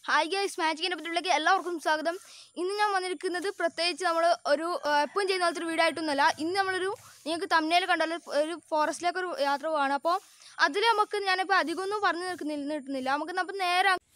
hi guys മാജിക്കിൻ്റെ പറ്റിലേക്ക് എല്ലാവർക്കും സ്വാഗതം ഇന്ന് ഞാൻ വന്നിരിക്കുന്നത് പ്രത്യേകിച്ച് നമ്മൾ ഒരു ആ, എപ്പോഴും ചെയ്യുന്ന പോലത്തെ ഒരു വീഡിയോ ആയിട്ടൊന്നുമല്ല ഇന്ന് നമ്മളൊരു നിങ്ങൾക്ക് തമ്മിൽ കണ്ടാൽ ഒരു ഫോറസ്റ്റിലേക്ക് ഒരു യാത്ര പോവാണ് അപ്പോൾ അതിൽ നമുക്ക് ഞാനിപ്പോൾ അധികമൊന്നും പറഞ്ഞു നിൽക്കുന്നില്ല നിൽക്കുന്നില്ല നമുക്ക് അപ്പം നേരെ അങ്ങ്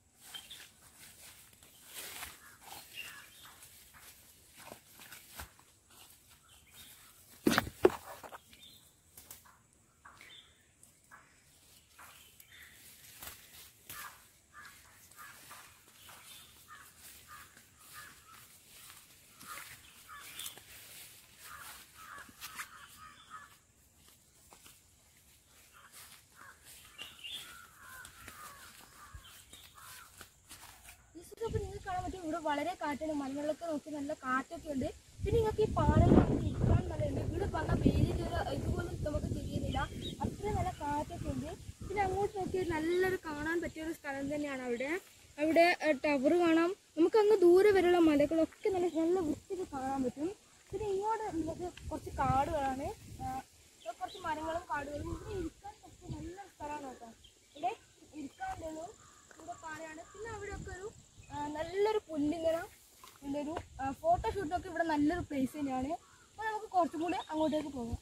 ഈ സ്ഥലത്ത് നിങ്ങൾക്ക് കാണാൻ പറ്റും ഇവിടെ വളരെ കാറ്റാണ് മലകളിലൊക്കെ നോക്കി നല്ല കാറ്റൊക്കെ ഉണ്ട് പിന്നെ നിങ്ങൾക്ക് ഈ പാടലൊക്കെ ഇരിക്കാൻ നല്ലതുണ്ട് ഇവിടെ വന്ന വെയിലിൻ്റെ ഒരു ഇതുപോലും നമുക്ക് തിരിയുന്നില്ല അത്രയും നല്ല കാറ്റൊക്കെ ഉണ്ട് പിന്നെ അങ്ങോട്ട് നോക്കിയാൽ നല്ലൊരു കാണാൻ പറ്റിയ ഒരു സ്ഥലം തന്നെയാണ് അവിടെ അവിടെ ടവർ കാണാം നമുക്ക് അങ്ങ് ദൂരെ വരെയുള്ള മലകളൊക്കെ നല്ല നല്ല വൃത്തിയിൽ കാണാൻ പറ്റും പിന്നെ ഇങ്ങോട്ട് നമുക്ക് കുറച്ച് കാടുകളാണ് ആ, ഇവിടെ കുറച്ച് മരങ്ങളും കാടുകളും ഇവിടെ ഇരിക്കാൻ പറ്റിയ നല്ല സ്ഥലമാണ് കേട്ടോ ഇവിടെ ഇരിക്കാൻ ഉള്ളൊരു ഇവിടെ പാറയാണ് പിന്നെ അവിടെയൊക്കെ ഒരു ആ, നല്ലൊരു പുല്ലിങ്ങനെ ഉള്ളൊരു ഫോട്ടോഷൂട്ടൊക്കെ ഇവിടെ നല്ലൊരു പ്ലേസ് തന്നെയാണ് അപ്പോൾ നമുക്ക് കുറച്ചും കൂടി അങ്ങോട്ടേക്ക് പോകാം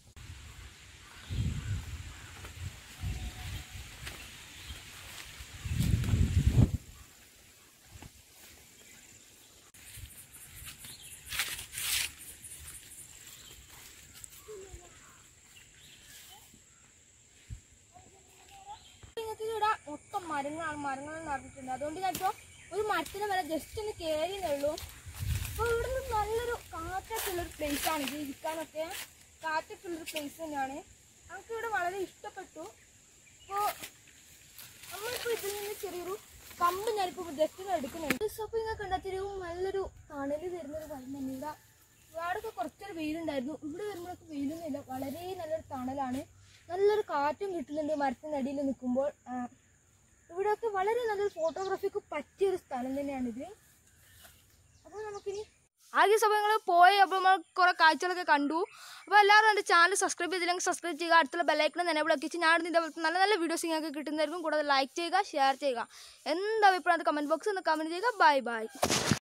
നിങ്ങൾക്ക് ഇവിടെ മൊത്തം മരങ്ങളാണ് മരങ്ങൾ നടന്നിട്ടുണ്ട് അതുകൊണ്ട് ഞാൻ ഇപ്പോൾ ഒരു മരത്തിന് വരെ ജസ്റ്റ് ഒന്ന് കയറിയേ ഉള്ളൂ അപ്പോൾ ഇവിടെ നിന്ന് നല്ലൊരു കാറ്റൊക്കെ ഉള്ളൊരു place ആണ് ഇത് ഇരിക്കാനൊക്കെ കാറ്റൊക്കെ ഉള്ളൊരു പ്ലേസ് തന്നെയാണ് നമുക്ക് ഇവിടെ വളരെ ഇഷ്ടപ്പെട്ടു അപ്പോൾ നമ്മളിപ്പോൾ ഇതിൽ നിന്ന് ചെറിയൊരു കമ്പ് ഞാനിപ്പോൾ ജസ്റ്റ് ഒന്ന് എടുക്കുന്നുണ്ട് അപ്പോൾ നിങ്ങൾക്ക് ഉണ്ടാക്കിയൊരു നല്ലൊരു തണല് തരുന്നൊരു വഴി തന്നെ ഇവിടെ ഇവിടെയൊക്കെ കുറച്ചൊരു വെയിലുണ്ടായിരുന്നു ഇവിടെ വരുമ്പോഴൊക്കെ വെയിലൊന്നുമില്ല വളരെ നല്ലൊരു തണലാണ് നല്ലൊരു കാറ്റും കിട്ടുന്നുണ്ട് മരത്തിൻ്റെ അടിയിൽ നിൽക്കുമ്പോൾ ആ, ഇവിടെയൊക്കെ വളരെ നല്ലൊരു ഫോട്ടോഗ്രാഫിക്ക് പറ്റിയൊരു സ്ഥലം തന്നെയാണിത് അപ്പോൾ നമുക്കിനി ആദ്യ സമയങ്ങൾ പോയി അപ്പോൾ നമ്മൾ കുറേ കാഴ്ചകളൊക്കെ കണ്ടു അപ്പോൾ എല്ലാവരും എൻ്റെ ചാനൽ സബ്സ്ക്രൈബ് ചെയ്തില്ലെങ്കിൽ സബ്സ്ക്രൈബ് ചെയ്യുക അടുത്തുള്ള ബെല്ലൈക്കണം തന്നെ ഇവിടെ വെച്ച് ഞാൻ ഇതേപോലത്തെ നല്ല നല്ല വീഡിയോസ് നിങ്ങൾക്ക് കിട്ടുന്നതായിരിക്കും കൂടാതെ ലൈക്ക് ചെയ്യുക ഷെയർ ചെയ്യുക എന്ത് അഭിപ്രായം കമൻറ്റ് ബോക്സിൽ ഒന്ന് കമൻറ്റ് ചെയ്യുക ബൈ ബൈ